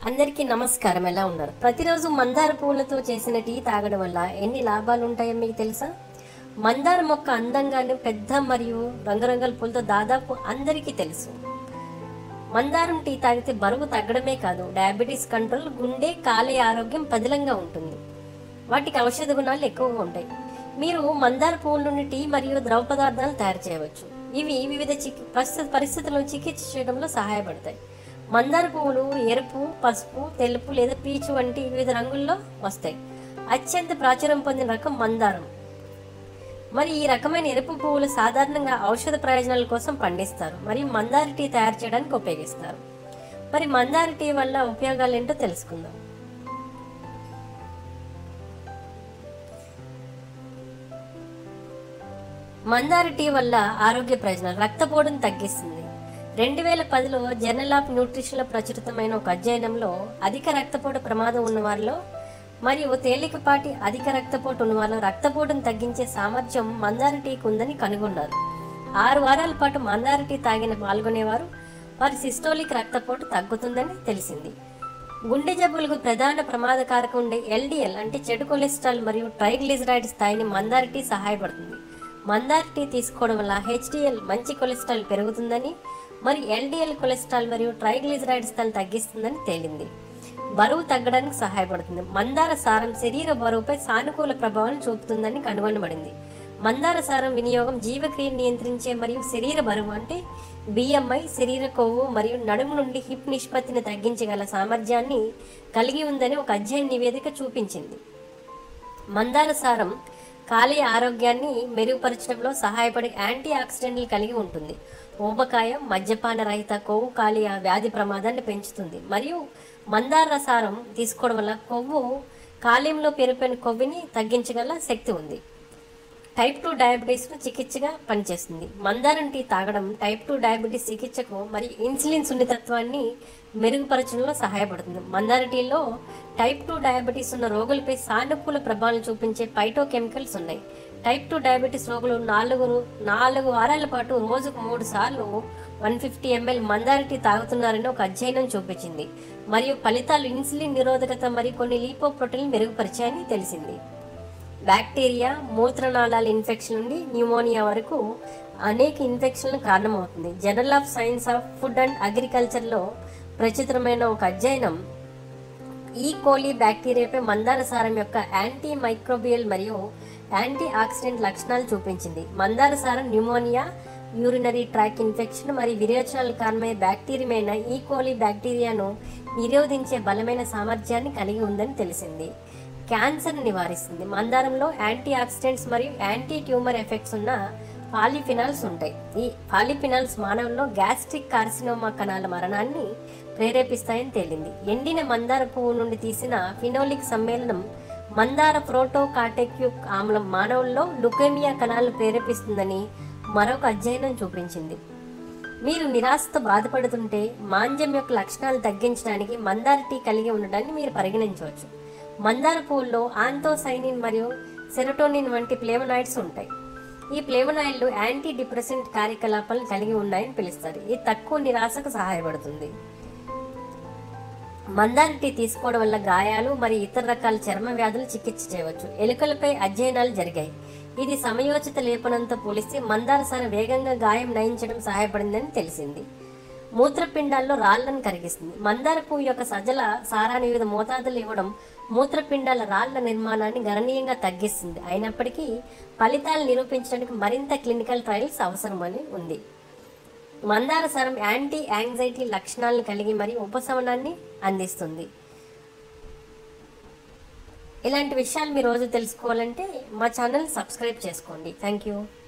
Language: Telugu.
అందరికీ నమస్కారం ఎలా ఉన్నారు ప్రతిరోజు మందార పూలతో చేసిన టీ తాగడం వల్ల ఎన్ని లాభాలు ఉంటాయో మీకు తెలుసా మందార మొక్క అందంగాను పెద్ద మరియు రంగురంగుల పూలతో దాదాపు అందరికీ తెలుసు మందారం టీ తాగితే బరువు తగ్గడమే కాదు డయాబెటీస్ కంట్రోల్ గుండె కాలేయ ఆరోగ్యం పదిలంగా ఉంటుంది వాటికి ఔషధ గుణాలు ఎక్కువగా ఉంటాయి మీరు మందార పువ్వుల నుండి టీ మరియు ద్రవ పదార్థాలు తయారు చేయవచ్చు ఇవి వివిధ చికి ప్రస్తుత పరిస్థితులను చికిత్స చేయడంలో సహాయపడతాయి మందార పువ్వులు ఎరుపు పసుపు తెలుపు లేదా పీచు వంటి వివిధ రంగుల్లో వస్తాయి అత్యంత ప్రాచుర్యం పొందిన రకం మందారం మరి ఈ రకమైన ఎరుపు పువ్వులు సాధారణంగా ఔషధ ప్రయోజనాల కోసం పండిస్తారు మరియు మందార టీ తయారు చేయడానికి ఉపయోగిస్తారు మరి మందార టీ వల్ల ఉపయోగాలు ఏంటో తెలుసుకుందాం మందార టీ వల్ల ఆరోగ్య ప్రయోజనాలు రక్తపోటును తగ్గిస్తుంది రెండు వేల పదిలో జర్నల్ ఆఫ్ న్యూట్రిషన్లో ప్రచురితమైన ఒక అధ్యయనంలో అధిక రక్తపోటు ప్రమాదం ఉన్న వారిలో మరియు తేలికపాటి అధిక రక్తపోటు ఉన్న వారిలో రక్తపోటును తగ్గించే సామర్థ్యం మందార టీకి ఉందని కనుగొన్నారు ఆరు వారాల పాటు మందార టీ తాగిన పాల్గొనేవారు వారి సిస్టోలిక్ రక్తపోటు తగ్గుతుందని తెలిసింది గుండె జబ్బులకు ప్రధాన ప్రమాదకారకం ఉండే ఎల్డిఎల్ అంటే చెడు కొలెస్ట్రాల్ మరియు ట్రైగ్లిజరైడ్ స్థాయిని మందార టీ సహాయపడుతుంది మందార టీ తీసుకోవడం వల్ల హెచ్డిఎల్ మంచి కొలెస్ట్రాల్ పెరుగుతుందని మరి ఎల్డిఎల్ కొలెస్ట్రాల్ మరియు ట్రైగ్లిజరైడ్ స్థాయిని తగ్గిస్తుందని తేలింది బరువు తగ్గడానికి సహాయపడుతుంది మందార సారం శరీర బరువుపై సానుకూల ప్రభావం చూపుతుందని కనుగొనబడింది మందార సారం వినియోగం జీవక్రియను నియంత్రించే మరియు శరీర బరువు అంటే బిఎంఐ శరీర కొవ్వు మరియు నడుము నుండి హిప్ నిష్పత్తిని తగ్గించగల సామర్థ్యాన్ని కలిగి ఉందని ఒక అధ్యయన నివేదిక చూపించింది మందార సారం కాలేయ ఆరోగ్యాన్ని మెరుగుపరచడంలో సహాయపడే యాంటీ ఆక్సిడెంట్లు కలిగి ఉంటుంది ఊబకాయం మద్యపాన రహిత కొవ్వు కాలేయ వ్యాధి ప్రమాదాన్ని పెంచుతుంది మరియు మందార రసారం తీసుకోవడం వల్ల కొవ్వు కాలేయంలో పెరిగిపోయిన కొవ్వుని తగ్గించగల శక్తి ఉంది టైప్ టూ డయాబెటీస్ను చికిత్సగా పనిచేస్తుంది మందారం టీ తాగడం టైప్ టూ డయాబెటీస్ చికిత్సకు మరియు ఇన్సులిన్ సున్నితత్వాన్ని మెరుగుపరచడంలో సహాయపడుతుంది మందార టీలో టైప్ టూ డయాబెటీస్ ఉన్న రోగులపై సానుకూల ప్రభావం చూపించే పైటో కెమికల్స్ ఉన్నాయి టైప్ టూ డయాబెటీస్ రోగులు నాలుగు నాలుగు వారాల పాటు రోజుకు మూడు సార్లు వన్ ఫిఫ్టీ ఎంఎల్ మందార టీ తాగుతున్నారని ఒక అధ్యయనం చూపించింది మరియు ఫలితాలు ఇన్సులిన్ నిరోధకత మరియు కొన్ని లీపోప్రోటీన్ మెరుగుపరిచాయని తెలిసింది బ్యాక్టీరియా మూత్రనాళాల ఇన్ఫెక్షన్ నుండి న్యూమోనియా వరకు అనేక ఇన్ఫెక్షన్లు కారణమవుతుంది journal of science of food and అగ్రికల్చర్లో ప్రచురితమైన ఒక అధ్యయనం ఈ కోలి బ్యాక్టీరియాపై మందార సారం యొక్క యాంటీ మైక్రోబియల్ మరియు యాంటీ ఆక్సిడెంట్ లక్షణాలు చూపించింది మందార సారం న్యూమోనియా యూరినరీ ట్రాక్ ఇన్ఫెక్షన్ మరియు విరేచనాలు కారణమయ్యే బ్యాక్టీరియమైన ఈ కోలి బ్యాక్టీరియాను నిరోధించే బలమైన సామర్థ్యాన్ని కలిగి ఉందని తెలిసింది క్యాన్సర్ నివారిస్తుంది మందారంలో యాంటీ ఆక్సిడెంట్స్ మరియు యాంటీ ట్యూమర్ ఎఫెక్ట్స్ ఉన్న పాలిఫినాల్స్ ఉంటాయి ఈ పాలిఫినాల్స్ మానవుల్లో గ్యాస్ట్రిక్ కార్సినోమా కణాల మరణాన్ని ప్రేరేపిస్తాయని తేలింది ఎండిన మందార పువ్వు నుండి తీసిన ఫినోలిక్ సమ్మేళనం మందార ప్రోటోకాటెక్యుక్ ఆమ్లం మానవుల్లో లుకేమియా కణాలను ప్రేరేపిస్తుందని మరొక అధ్యయనం చూపించింది మీరు నిరాశతో బాధపడుతుంటే మాంద్యం యొక్క లక్షణాలు తగ్గించడానికి మందార టీ కలిగి ఉండడాన్ని మీరు పరిగణించవచ్చు మందార పువ్వుల్లో ఆంతోసైనిన్ మరియు సెరోటోనిన్ వంటి ఫ్లేవనాయిడ్స్ ఉంటాయి ఈ ఫ్లేవనాయిడ్లు యాంటీ డిప్రెసెంట్ కార్యకలాపాలను కలిగి ఉన్నాయని పిలుస్తారు ఇది తక్కువ నిరాశకు సహాయపడుతుంది మందార టీ తీసుకోవడం వల్ల గాయాలు మరియు ఇతర రకాల చర్మ వ్యాధులు చికిత్స చేయవచ్చు ఎలుకలపై అధ్యయనాలు జరిగాయి ఇది సమయోచిత లేపనంతో పోలిస్తే మందార సార వేగంగా గాయం నయించడం సహాయపడిందని తెలిసింది మూత్రపిండాల్లో రాళ్లను కరిగిస్తుంది మందార పువ్వు యొక్క సజల సారాన్ని వివిధ మోతాదులు ఇవ్వడం మూత్రపిండాల రాళ్ల నిర్మాణాన్ని గణనీయంగా తగ్గిస్తుంది అయినప్పటికీ ఫలితాలు నిరూపించడానికి మరింత క్లినికల్ ట్రయల్స్ అవసరమని ఉంది మందార సారం యాంటీ యాంగ్జైటీ లక్షణాలను కలిగి మరియు ఉపశమనాన్ని అందిస్తుంది ఇలాంటి విషయాలు మీరు రోజు తెలుసుకోవాలంటే మా ఛానల్ సబ్స్క్రైబ్ చేసుకోండి థ్యాంక్ యూ